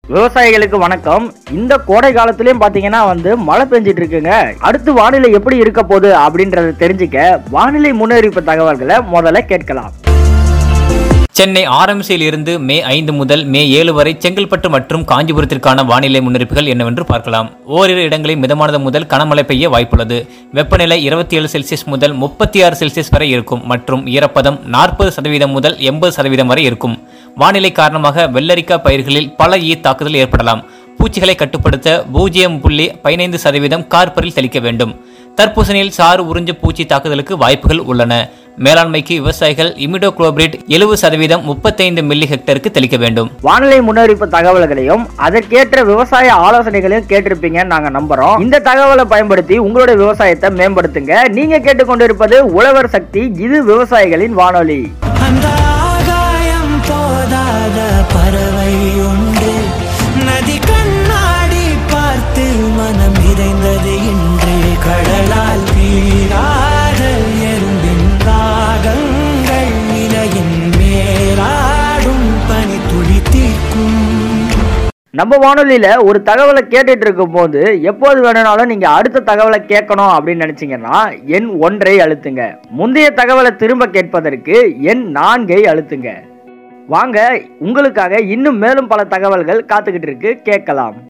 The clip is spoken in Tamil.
விவசாயிகளுக்கு வணக்கம் இந்த கோடை காலத்திலயும் பாத்தீங்கன்னா வந்து மழை பெஞ்சிட்டு இருக்குங்க அடுத்து வானிலை எப்படி இருக்க போகுது அப்படின்றத தெரிஞ்சுக்க வானிலை முன்னறிவிப்பு தகவல்களை முதல்ல கேட்கலாம் சென்னை ஆர்எம்சியில் இருந்து மே ஐந்து முதல் மே ஏழு வரை செங்கல்பட்டு மற்றும் காஞ்சிபுரத்திற்கான வானிலை முன்னறிப்புகள் என்னவென்று பார்க்கலாம் ஓரிரு இடங்களில் மிதமானது முதல் கனமழை பெய்ய வாய்ப்புள்ளது வெப்பநிலை இருபத்தி ஏழு செல்சியஸ் முதல் முப்பத்தி ஆறு செல்சியஸ் வரை இருக்கும் மற்றும் ஈரப்பதம் நாற்பது சதவீதம் முதல் எண்பது சதவீதம் வரை இருக்கும் வானிலை காரணமாக வெள்ளரிக்காய் பயிர்களில் பல ஈ தாக்குதல் ஏற்படலாம் பூச்சிகளை கட்டுப்படுத்த பூஜ்ஜியம் புள்ளி பதினைந்து சதவீதம் கார்பரில் தெளிக்க வேண்டும் தர்பூசணியில் சாறு உறிஞ்சு பூச்சி தாக்குதலுக்கு வாய்ப்புகள் உள்ளன மேலாண்மைக்கு விவசாயிகள் இமிடோக்ளோபிரிட் எழுபது சதவீதம் முப்பத்தைந்து மில்லி ஹெக்டருக்கு தெளிக்க வேண்டும் வானிலை முன்னறிவிப்பு தகவல்களையும் அதற்கேற்ற விவசாய ஆலோசனைகளையும் கேட்டிருப்பீங்கன்னு நாங்க நம்புறோம் இந்த தகவலை பயன்படுத்தி உங்களுடைய விவசாயத்தை மேம்படுத்துங்க நீங்க கேட்டுக்கொண்டிருப்பது உழவர் சக்தி இது விவசாயிகளின் வானொலி அந்த ஆகாயம் போதாத பறவை உண்டு நதி கண்ணாடி பார்த்து மனம் இறைந்தது இன்று கடலால் தீராத எறும்பின் ராகங்கள் நிலையின் மேலாடும் பனி துளி தீர்க்கும் நம்ம வானொலியில ஒரு தகவலை கேட்டுட்டு இருக்கும் போது எப்போது வேணும்னாலும் நீங்க அடுத்த தகவலை கேட்கணும் அப்படின்னு நினைச்சீங்கன்னா எண் ஒன்றை அழுத்துங்க முந்தைய தகவலை திரும்ப கேட்பதற்கு எண் நான்கை அழுத்துங்க வாங்க உங்களுக்காக இன்னும் மேலும் பல தகவல்கள் காத்துக்கிட்டு இருக்கு கேட்கலாம்